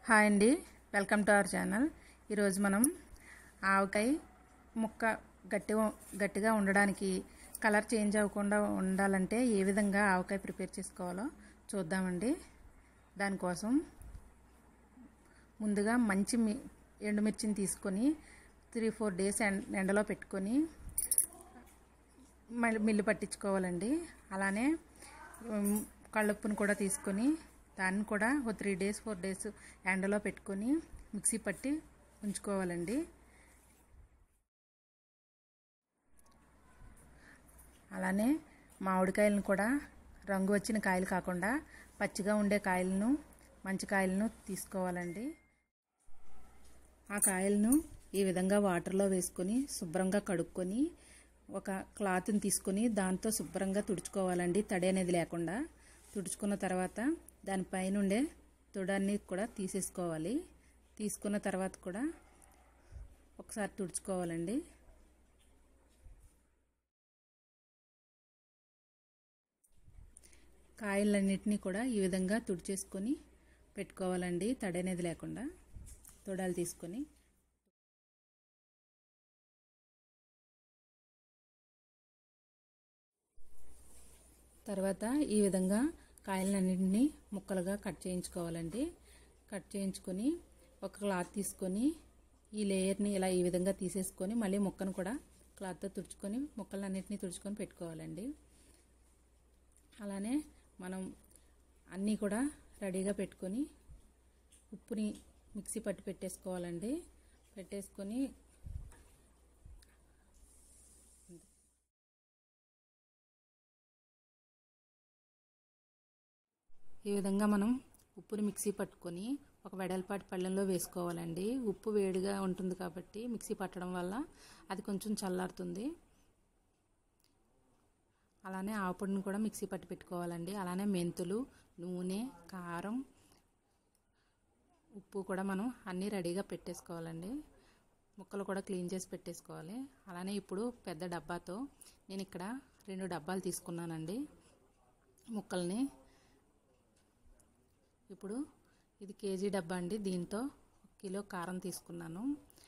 hi అండి welcome to our channel ఈరోజు మనం ఆవకాయ ముక్క గట్టి గట్టిగా ఉండడానికి కలర్ చేంజ్ అవ్వకుండా ఉండాలంటే ఏ విధంగా ఆవకాయ ప్రిపేర్ చేసుకోవాలో చూద్దామండి దానికోసం ముందుగా మంచి మి ఎండుమిర్చిని తీసుకొని త్రీ ఫోర్ డేస్ ఎండలో పెట్టుకొని మళ్ళీ మిల్లు పట్టించుకోవాలండి అలానే ఉమ్, కళ్ళుప్పును కూడా తీసుకొని దాన్ని కూడా ఒక త్రీ డేస్ ఫోర్ డేస్ ఎండలో పెట్టుకొని మిక్సీ పట్టి ఉంచుకోవాలండి అలానే మామిడికాయలను కూడా రంగు వచ్చిన కాయలు కాకుండా పచ్చిగా ఉండే కాయలను మంచి కాయలను తీసుకోవాలండి ఆ కాయలను ఈ విధంగా వాటర్లో వేసుకొని శుభ్రంగా కడుక్కొని ఒక క్లాత్ని తీసుకొని దాంతో శుభ్రంగా తుడుచుకోవాలండి తడి అనేది లేకుండా తుడుచుకున్న తర్వాత దానిపైన ఉండే తొడాన్ని కూడా తీసేసుకోవాలి తీసుకున్న తర్వాత కూడా ఒకసారి తుడుచుకోవాలండి కాయలన్నిటినీ కూడా ఈ విధంగా తుడిచేసుకొని పెట్టుకోవాలండి తడి అనేది లేకుండా తొడాలు తీసుకొని తర్వాత ఈ విధంగా కాయలన్నింటినీ ముక్కలుగా కట్ చేయించుకోవాలండి కట్ చేయించుకొని ఒక క్లాత్ తీసుకొని ఈ లేయర్ని ఇలా ఈ విధంగా తీసేసుకొని మళ్ళీ ముక్కను కూడా క్లాత్తో తుడుచుకొని ముక్కలన్నింటినీ తుడుచుకొని పెట్టుకోవాలండి అలానే మనం అన్నీ కూడా రెడీగా పెట్టుకొని ఉప్పుని మిక్సీ పట్టి పెట్టేసుకోవాలండి పెట్టేసుకొని ఈ విధంగా మనం ఉప్పుని మిక్సీ పట్టుకొని ఒక వెడల్పాటి పళ్ళెంలో వేసుకోవాలండి ఉప్పు వేడిగా ఉంటుంది కాబట్టి మిక్సీ పట్టడం వల్ల అది కొంచెం చల్లారుతుంది అలానే ఆవుపొడిని కూడా మిక్సీ పట్టి పెట్టుకోవాలండి అలానే మెంతులు నూనె కారం ఉప్పు కూడా మనం అన్నీ రెడీగా పెట్టేసుకోవాలండి ముక్కలు కూడా క్లీన్ చేసి పెట్టేసుకోవాలి అలానే ఇప్పుడు పెద్ద డబ్బాతో నేను ఇక్కడ రెండు డబ్బాలు తీసుకున్నానండి ముక్కల్ని ఇప్పుడు ఇది కేజీ డబ్బా అండి దీంతో ఒక కిలో కారం తీసుకున్నాను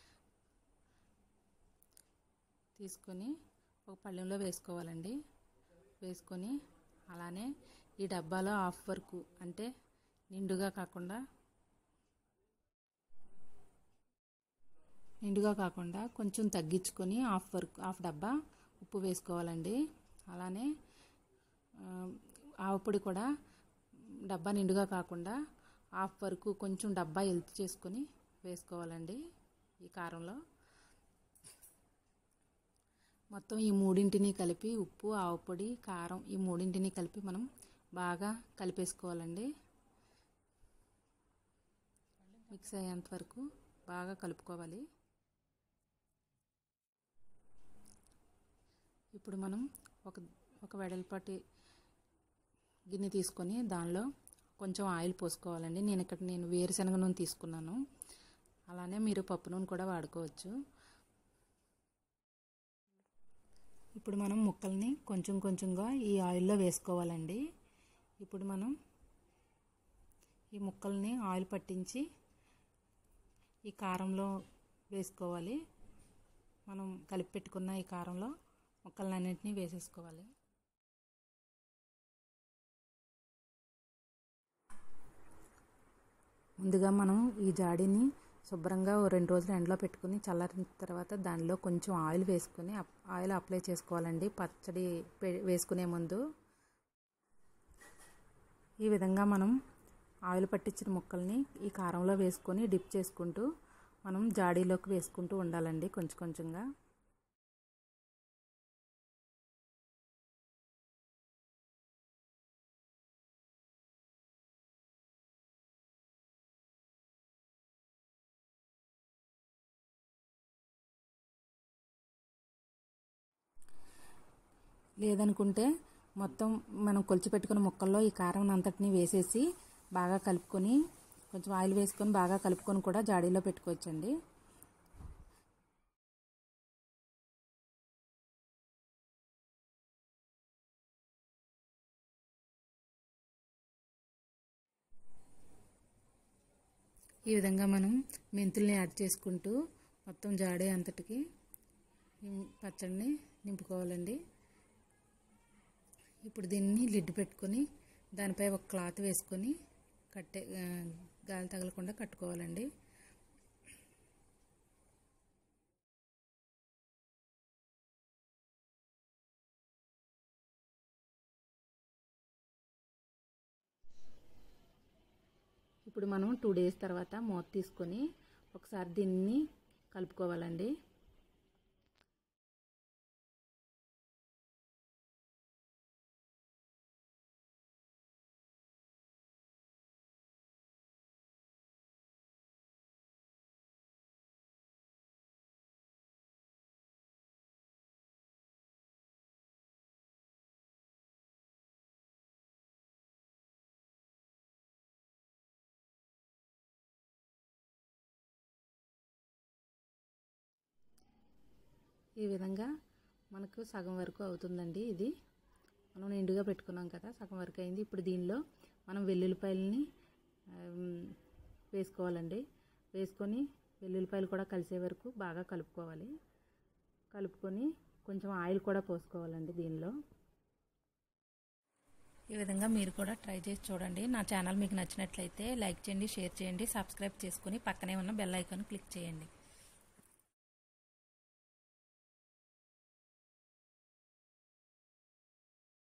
తీసుకొని ఒక పళ్ళెంలో వేసుకోవాలండి వేసుకొని అలానే ఈ డబ్బాలో హాఫ్ వరకు అంటే నిండుగా కాకుండా నిండుగా కాకుండా కొంచెం తగ్గించుకొని హాఫ్ వర్క్ హాఫ్ డబ్బా ఉప్పు వేసుకోవాలండి అలానే ఆవపొడి కూడా డబ్బా నిండుగా కాకుండా హాఫ్ వరకు కొంచెం డబ్బా ఎల్త్ చేసుకొని వేసుకోవాలండి ఈ కారంలో మొత్తం ఈ మూడింటిని కలిపి ఉప్పు ఆవపొడి కారం ఈ మూడింటిని కలిపి మనం బాగా కలిపేసుకోవాలండి మిక్స్ అయ్యేంత వరకు బాగా కలుపుకోవాలి ఇప్పుడు మనం ఒక ఒక వెడల్పాటి గిన్నె తీసుకొని దానిలో కొంచెం ఆయిల్ పోసుకోవాలండి నేను ఇక్కడ నేను వేరుశనగ నూనె తీసుకున్నాను అలానే మీరు పప్పు నూనె కూడా వాడుకోవచ్చు ఇప్పుడు మనం ముక్కల్ని కొంచెం కొంచెంగా ఈ ఆయిల్లో వేసుకోవాలండి ఇప్పుడు మనం ఈ ముక్కల్ని ఆయిల్ పట్టించి ఈ కారంలో వేసుకోవాలి మనం కలిపి పెట్టుకున్న ఈ కారంలో ముక్కలన్నింటినీ వేసేసుకోవాలి ముందుగా మనం ఈ జాడీని శుభ్రంగా ఓ రెండు రోజులు ఎండలో పెట్టుకుని చల్లారిన తర్వాత దానిలో కొంచెం ఆయిల్ వేసుకుని ఆయిల్ అప్లై చేసుకోవాలండి పచ్చడి వేసుకునే ముందు ఈ విధంగా మనం ఆయిల్ పట్టించిన ముక్కల్ని ఈ కారంలో వేసుకొని డిప్ చేసుకుంటూ మనం జాడీలోకి వేసుకుంటూ ఉండాలండి కొంచెం కొంచెంగా లేదనుకుంటే మొత్తం మనం కొలిచి పెట్టుకున్న ముక్కల్లో ఈ కారం అంతటిని వేసేసి బాగా కలుపుకొని కొంచెం ఆయిల్ వేసుకొని బాగా కలుపుకొని కూడా జాడీలో పెట్టుకోవచ్చండి ఈ ఈ విధంగా మనం మెంతుల్ని యాడ్ చేసుకుంటూ మొత్తం జాడే అంతటికి ఈ పచ్చడిని నింపుకోవాలండి ఇప్పుడు దీన్ని లిడ్ పెట్టుకొని దానిపై ఒక క్లాత్ వేసుకొని కట్టే ఆ, గాలి తగలకుండా కట్టుకోవాలండి ఇప్పుడు మనం టూ డేస్ తర్వాత మూత తీసుకొని ఒకసారి దీన్ని కలుపుకోవాలండి ఈ విధంగా మనకు సగం వరకు అవుతుందండి ఇది మనం నిండుగా పెట్టుకున్నాం కదా సగం వరకు అయింది ఇప్పుడు దీనిలో మనం వెల్లుల్లిపాయలని ఆమ్, వేసుకోవాలండి వేసుకొని వెల్లుల్లిపాయలు కూడా కలిసే వరకు బాగా కలుపుకోవాలి కలుపుకొని కొంచెం ఆయిల్ కూడా పోసుకోవాలండి దీనిలో ఈ విధంగా మీరు కూడా ట్రై చేసి చూడండి నా ఛానల్ మీకు నచ్చినట్లయితే లైక్ చేయండి షేర్ చేయండి సబ్స్క్రైబ్ చేసుకొని పక్కనే ఉన్న బెల్ ఐకాన్ క్లిక్ చేయండి